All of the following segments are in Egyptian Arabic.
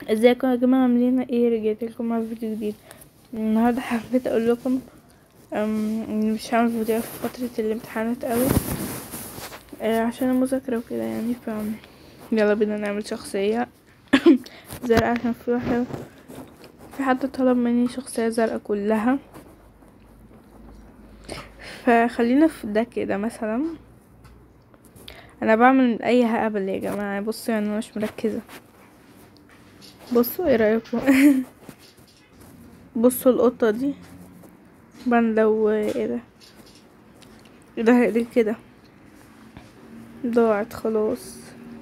ازيكم يا جماعه عاملين ايه رجعت لكم مع فيديو جديد النهارده حبيت اقول لكم أم، إني مش هعمل فيديو في فتره الامتحانات قوي آه، عشان المذاكره وكده يعني ف يلا بينا نعمل شخصيه زرقاء عشان في واحده في حد طلب مني شخصيه زرقاء كلها فخلينا في ده كده مثلا انا بعمل اي هبل يا جماعه بصوا يعني انا مش مركزه بصوا ايه رايكم بصوا القطه دي باندا و ايه ده ايه ده دي كده ضاعت خلاص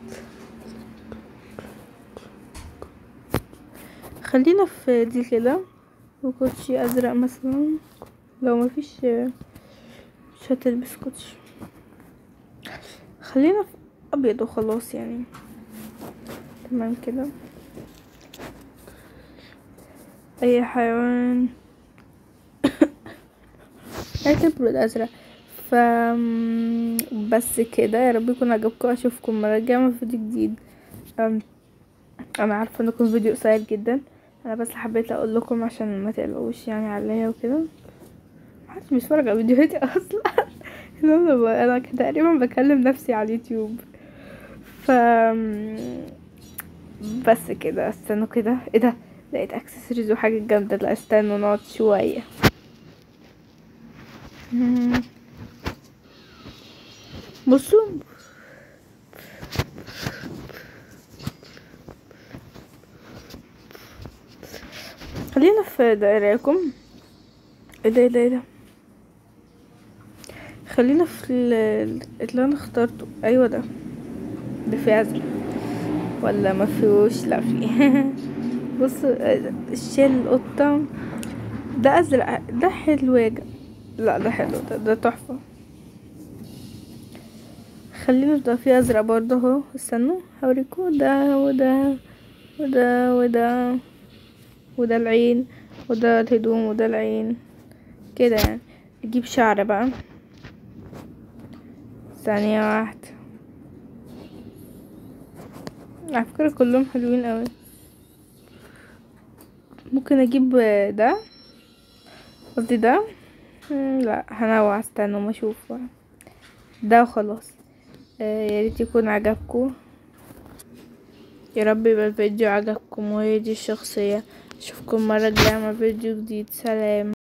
خلينا في دي كده وكوتشي ازرق مثلا لو مفيش مش هتلبس كوتشي خلينا في ابيض وخلاص يعني تمام كده اي حيوان اعتبره الازرق ف بس كده يا رب يكون عجبكم اشوفكم مره الجايه مع فيديو جديد أم... انا عارفه انكم فيديو قصير جدا انا بس حبيت اقول لكم عشان ما تقلقوش يعني عليا وكده محدش بيتفرج على فيديوهاتي اصلا انا انا تقريبا بكلم نفسي على اليوتيوب ف بس كده استنوا كده ايه ده لقيت اكسسوارز وحاجات جامده لا استنوا نقعد شويه بصوا خلينا في دائريكم ايه ده ايه ده ايه ده خلينا في اللي انا اخترته ايوه ده ده فيه ازرق ولا ما فيهوش لا فيه بصوا الشيل القطة ده ازرق ده حلو يا لا ده حلو ده, ده تحفة خلينا في ده فيه ازرق برضه اهو استنوا هوريكم ده وده وده وده وده العين وده الهدوم وده العين كده يعني اجيب شعر بقى ثانية واحدة على فكرة كلهم حلوين قوي ممكن اجيب ده قصدي ده لا هنوع استنوا ما اشوف ده وخلاص آه يا ريت يكون عجبكم يا رب يبقى الفيديو عجبكم وهي دي الشخصية اشوفكم مرة جاية مع فيديو جديد سلام